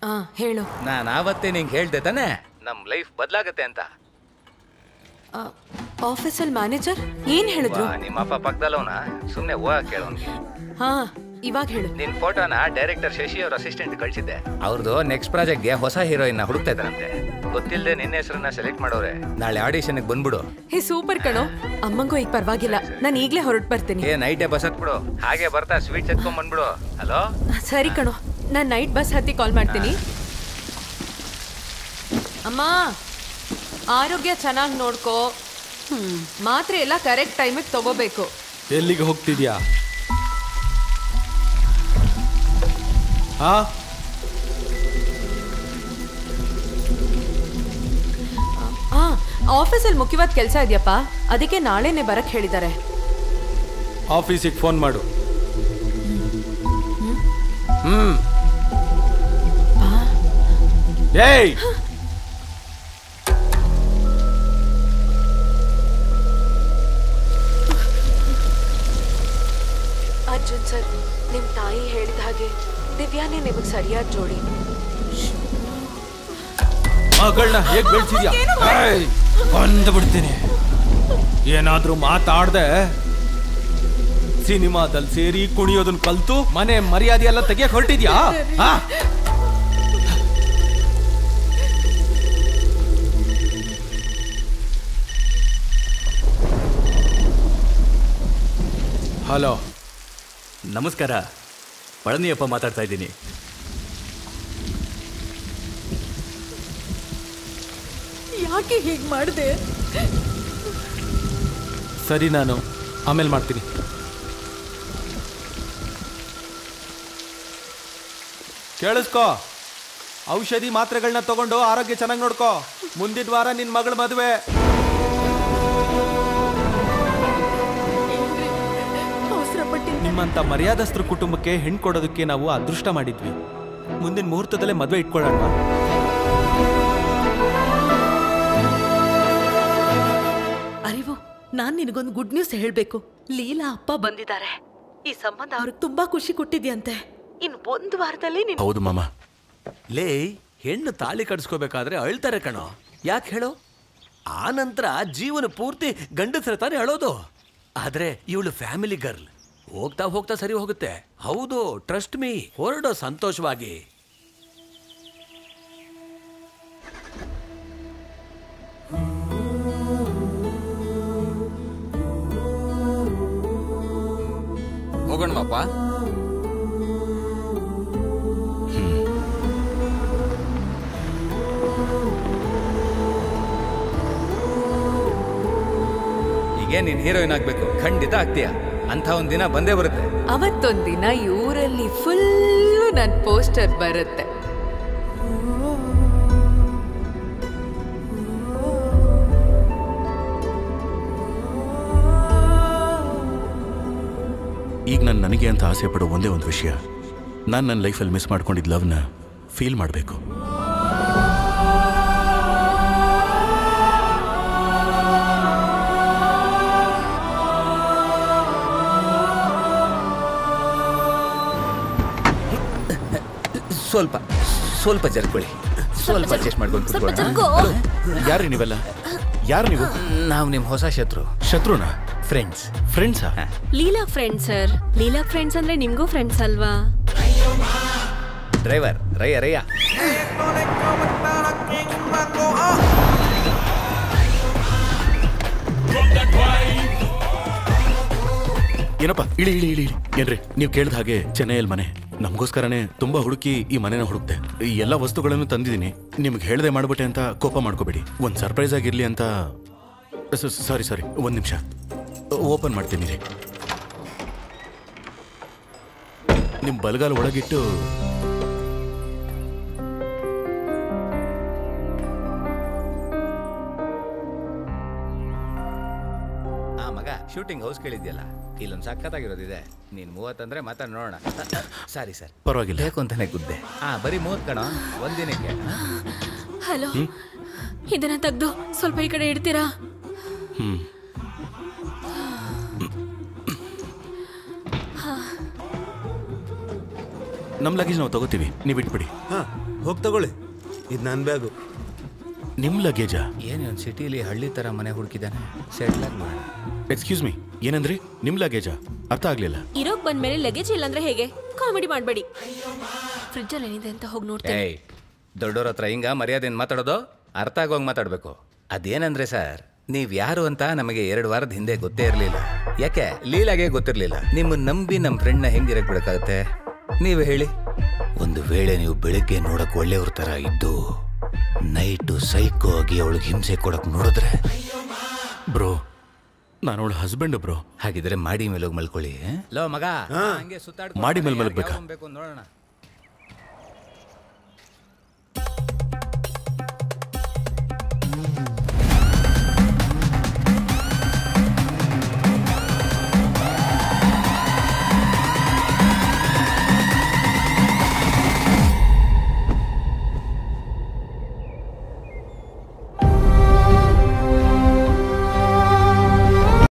ಆ ಹೇಳು ನಾನು ಆವತ್ತೇ ನಿಂಗೆ ಹೇಳ್ದೆ ತಾನೆ ನಮ್ಮ ಲೈಫ್ ಬದಲಾಗತ್ತೆ ಅಂತ ಆ, ಆಫೀಸಲ್ಲಿ ಮ್ಯಾನೇಜರ್ ಏನ್ ಹೇಳಿದ್ರು ವಾ, ನಿಮ್ಮಪ್ಪ ಪಕ್ಕದಲ್ಲವನ ಸುಮ್ಮನೆ ಹೋಗಕ್ಕೆ ಕೇಳೋನ್ಗೆ ಹಾ ಇವಾಗ ಹೇಳು ನಿನ್ ಫೋಟೋನ ಡೈರೆಕ್ಟರ್ ಶಶಿ ಅವ್ರ ಅಸಿಸ್ಟೆಂಟ್ ಕಳ್ಸಿದ್ದೆ ಅವ್ರದ್ದು ನೆಕ್ಸ್ಟ್ ಪ್ರಾಜೆಕ್ಟ್ಗೆ ಹೊಸ ಹೀರೋಯಿನ್ ಹುಡುಕ್ತಾ ಇದ್ದಾರಂತೆ ಗೊತ್ತಿಲ್ಲದೆ ನಿನ್ನ ಹೆಸರನ್ನ ಸೆಲೆಕ್ಟ್ ಮಾಡೋರೆ ನಾಳೆ ಆಡಿಷನ್ಗೆ ಬಂದ್ಬಿಡು ಹೇ ಸೂಪರ್ ಕಣೋ ಅಮ್ಮಂಗೂ ಈಗ ಪರವಾಗಿಲ್ಲ ನಾನು ಈಗಲೇ ಹೊರಟು ಬರ್ತೀನಿ ಏ ನೈಟೇ ಬಸ್ ಹತ್ಬಿಡು ಹಾಗೆ ಬರ್ತಾ ಸ್ವೀಟ್ ಎತ್ಕೊಂಡ್ ಬಂದ್ಬಿಡು ಹಲೋ ಸರಿ ಕಣೋ ನಾನು ನೈಟ್ ಬಸ್ ಹತ್ತಿ ಕಾಲ್ ಮಾಡ್ತೀನಿ ಅಮ್ಮ ಆರೋಗ್ಯ ಚೆನ್ನಾಗಿ ನೋಡ್ಕೋ ಹ್ಮ್ ಮಾತ್ರೆ ಎಲ್ಲ ಕರೆಕ್ಟ್ ಟೈಮಿಗೆ ತಗೋಬೇಕು ಎಲ್ಲಿಗೆ ಹೋಗ್ತಿದ್ಯಾ ಆ ಆ ಆಫೀಸಲ್ಲಿ ಮುಖ್ಯವಾದ ಕೆಲಸ ಇದೆಯಪ್ಪ ಅದಕ್ಕೆ ನಾಳೆನೆ ಬರಕ್ ಹೇಳಿದ್ದಾರೆ ಆಫೀಸಿಗೆ ಫೋನ್ ಮಾಡು ಹ್ಮ್ ಏಯ್ ಅರ್ಜುನ್ ಸರ್ ನಿಮ್ಮ ತಾಯಿ ಹೇಳಿದ ಹಾಗೆ ದಿವ್ಯಾನೇ ನಿಮಗೆ ಸರಿಯಾದ ಜೋಡಿ ಮಗಳನ್ನ ಹೇಗ್ ಬೆಳ್ಸಿದ್ಯಾ ಏಯ್, ಕೊಂದು ಬಿಡ್ತೀನಿ ಏನಾದ್ರೂ ಮಾತಾಡ್ದೆ ಸಿನಿಮಾದಲ್ಲಿ ಸೇರಿ ಕುಣಿಯೋದನ್ನ ಕಲ್ತು ಮನೆ ಮರ್ಯಾದೆ ಎಲ್ಲ ತೆಗಿಯಕ್ ಹೊರಟಿದ್ಯಾ ಆ? ಹಲೋ ನಮಸ್ಕಾರ ಪಳನಿಯಪ್ಪ ಮಾತಾಡ್ತಾ ಇದ್ದೀನಿ ಯಾಕೆ ಹೀಗೆ ಮಾಡಿದೆ ಸರಿ ನಾನು ಆಮೇಲೆ ಮಾಡ್ತೀನಿ ಕೇಳಿಸ್ಕೋ ಔಷಧಿ ಮಾತ್ರೆಗಳನ್ನ ತಗೊಂಡು ಆರೋಗ್ಯ ಚೆನ್ನಾಗಿ ನೋಡ್ಕೋ ಮುಂದಿನ ವಾರ ನಿನ್ ಮಗಳ ಮದುವೆ ನಿಮ್ಮಂತ ಮರ್ಯಾದಸ್ತ್ರ ಕುಟುಂಬಕ್ಕೆ ಹೆಣ್ಣು ಕೊಡೋದಕ್ಕೆ ನಾವು ಅದೃಷ್ಟ ಮಾಡಿದ್ವಿ ಮುಂದಿನ ಮುಹೂರ್ತದಲ್ಲೇ ಮದುವೆ ಇಟ್ಕೊಳ್ಳೋಣ ಅರಿವು ನಾನ್ ನಿನಗೊಂದು ಗುಡ್ ನ್ಯೂಸ್ ಹೇಳ್ಬೇಕು ಲೀಲಾ ಅಪ್ಪ ಬಂದಿದ್ದಾರೆ ಈ ಸಂಬಂಧ ಅವ್ರಿಗೆ ತುಂಬಾ ಖುಷಿ ಕೊಟ್ಟಿದ್ಯಂತೆ ಇನ್ ಒಂದು ವಾರದಲ್ಲಿ ನೀನು ಹೌದು ಮಾಮ ಲೇ ಹೆಣ್ಣು ತಾಳಿ ಕಟ್ಸ್ಕೋಬೇಕಾದ್ರೆ ಅಳ್ತಾರೆ ಕಣೋ ಯಾಕೆ ಹೇಳು ಆ ನಂತರ ಜೀವನ ಪೂರ್ತಿ ಗಂಡಸರ ತಾನೇ ಅಳೋದು ಆದ್ರೆ ಇವಳು ಫ್ಯಾಮಿಲಿ ಗರ್ಲ್ ಹೋಗ್ತಾ ಹೋಗ್ತಾ ಸರಿ ಹೋಗುತ್ತೆ ಹೌದು ಟ್ರಸ್ಟ್ ಮೀ ಹೊರಡೋ ಸಂತೋಷವಾಗಿ ಹೋಗೋಣಪ್ಪ ಈಗ ನೀನ್ ಹೀರೋಯಿನ್ ಆಗ್ಬೇಕು ಖಂಡಿತ ಆಗ್ತೀಯ ಅಂತ ಒಂದ್ ದಿನ ಬಂದೇ ಬರುತ್ತೆ ಅವತ್ತೊಂದಿನ ಈ ಊರಲ್ಲಿ ಫುಲ್ಲು ನನ್ನ ಪೋಸ್ಟರ್ ಬರುತ್ತೆ ಈಗ ನಾನು ನನಗೆ ಅಂತ ಆಸೆ ಪಡೋ ಒಂದೇ ಒಂದು ವಿಷಯ ನಾನು ನನ್ನ ಲೈಫಲ್ಲಿ ಮಿಸ್ ಮಾಡ್ಕೊಂಡಿದ್ದ ಲವ್ನ ಫೀಲ್ ಮಾಡಬೇಕು ಸ್ವಲ್ಪ ಸ್ವಲ್ಪ ಜರ್ಕೊಳ್ಳಿ ಸ್ವಲ್ಪ ಅಡ್ಜಸ್ಟ್ ಮಾಡ್ಕೊಂಡು ಸ್ವಲ್ಪ ಕೂತ್ಕೊಳ್ಳೋಣ. ಜರ್ಕೋ. ಯಾರು ನೀವೆಲ್ಲ ಯಾರು ನೀವು ನಾವು ನಿಮ್ಮ ಹೊಸ ಶತ್ರು ಶತ್ರುನ ಫ್ರೆಂಡ್ಸ್ ಫ್ರೆಂಡ್ಸಾ Leela friend sir Leela friends ಅಂದ್ರೆ ನಿಮ್ಗೂ ಫ್ರೆಂಡ್ಸ್ ಅಲ್ವಾ ಡ್ರೈವರ್ ರಯ್ಯ ರಯ್ಯ ಏನಪ್ಪ ಇಳಿ ಇಳಿ ಇಳಿ ಇಳಿ ಏನ್ರಿ ನೀವು ಕೇಳಿದ ಹಾಗೆ ಚೆನ್ನೈಯಲ್ಲಿ ಮನೆ ನಮಗೋಸ್ಕರನೇ ತುಂಬಾ ಹುಡುಕಿ ಈ ಮನೆನ ಹುಡುಕ್ತೆ ಈ ಎಲ್ಲ ವಸ್ತುಗಳನ್ನು ತಂದಿದ್ದೀನಿ ನಿಮ್ಗೆ ಹೇಳ್ದೆ ಮಾಡ್ಬಿಟ್ಟೆ ಅಂತ ಕೋಪ ಮಾಡ್ಕೋಬೇಡಿ ಒಂದು ಸರ್ಪ್ರೈಸ್ ಆಗಿರ್ಲಿ ಅಂತ ಸಾರಿ ಸಾರಿ ಒಂದು ನಿಮಿಷ ಓಪನ್ ಮಾಡ್ತೀನಿ ರೀ ನಿಮ್ಮ ಬಲಗಾಲ ಒಳಗಿಟ್ಟು ಆ ಮಗ ಶೂಟಿಂಗ್ ಹೌಸ್ ಕೇಳಿದ್ಯಲ್ಲ ಇಲ್ಲೊಂದು ಸಖತ್ತಾಗಿರೋದಿದೆ ನೀನ್ ಮೂವತ್ತಂದ್ರೆ ಮಾತಾಡ್ ನೋಡೋಣ ಸಾರಿ ಸರ್ ಪರವಾಗಿಲ್ಲ ಬೇಕು ಅಂತಾನೆ ಗುದ್ದೆ ಆ ಬರೀ ಮೂವತ್ ಕಣ ಒಂದಿನಕ್ಕೆ ಹಲೋ ಇದನ್ನ ತೆಗ್ದು ಸ್ವಲ್ಪ ಈ ಕಡೆ ಇಡ್ತೀರಾ ಹ್ಮ್ ನಮ್ಮ ಲಗೇಜ್ ನಾವು ತಗೋತೀವಿ ನೀವು ಇಟ್ಬಿಡಿ ಹೋಗಿ ತಗೊಳ್ಳಿ ಇದು ನನ್ನ ಬ್ಯಾಗು ನಿಮ್ ಲಗೇಜಾ ಏನು ಒಂದು ಸಿಟಿಲಿ ಹಳ್ಳಿ ಥರ ಮನೆ ಹುಡುಕಿದ್ದಾನೆ ಸೆಟ್ಲ್ ಆಗಿ ಮಾಡ ಎಕ್ಸ್ಕ್ಯೂಸ್ ಮೀ ಏನಂದ್ರಿ ನಿಮ್ ಲಗೇಜಾ ಅರ್ಥ ಆಗ್ಲಿಲ್ಲ ಇರೋಕ್ ಬಂದ್ಮೇಲೆ ಲಗೇಜ್ ಇಲ್ಲ ಅಂದ್ರೆ ಹೇಗೆ ಕಾಮಿಡಿ ಮಾಡಬೇಡಿ ಫ್ರಿಜ್ಜಲ್ಲಿ ಏನಿದೆ ಅಂತ ಹೋಗಿ ನೋಡ್ತೇನೆ ಏಯ್ ದೊಡ್ಡವ್ರ ಹತ್ರ ಹಿಂಗ ಮರ್ಯಾದೆಯಿಂದ ಮಾತಾಡೋದು ಅರ್ಥ ಆಗೋಂಗ್ ಮಾತಾಡಬೇಕು ಅದೇನಂದ್ರೆ ಸರ್ ನೀವ್ ಯಾರು ಅಂತ ನಮಗೆ ಎರಡು ವಾರದ ಹಿಂದೆ ಗೊತ್ತೇ ಇರಲಿಲ್ಲ ಯಾಕೆ ಲೀಲಾಗೆ ಗೊತ್ತಿರಲಿಲ್ಲ ನಿಮ್ಮನ್ನ ನಂಬಿ ನಮ್ಮ ಫ್ರೆಂಡ್ನ ಹೆಂಗಿರಕ್ ಬಿಡಕ್ಕಾಗತ್ತೆ ನೀವೇ ಹೇಳಿ ಒಂದು ವೇಳೆ ನೀವು ಬೆಳಿಗ್ಗೆ ನೋಡಕ್ ಒಳ್ಳೆಯವ್ರ ತರ ಇದ್ದು ನೈಟು ಸೈಕೋ ಆಗಿ ಅವಳಿಗೆ ಹಿಂಸೆ ಕೊಡಕ್ ನೋಡಿದ್ರೆ ಬ್ರೋ ನಾನು ಅವಳ ಹಸ್ಬೆಂಡ್ ಬ್ರೋ ಹಾಗಿದ್ರೆ ಮಾಡಿ ಮೇಲೆ ಹೋಗಿ ಮಲ್ಕೊಳ್ಳಿ ಲೋ ಮಗ ಹಂಗೆ ಸುತ್ತಾಡ್ಕೊಂಡು ಮಾಡಿ ಮೇಲೆ ಯಾರ್ಗ್ ಮಲಗ್ಬೇಕಾ? ಯಾವ್ನ್ ಬೇಕು ನೋಡೋಣ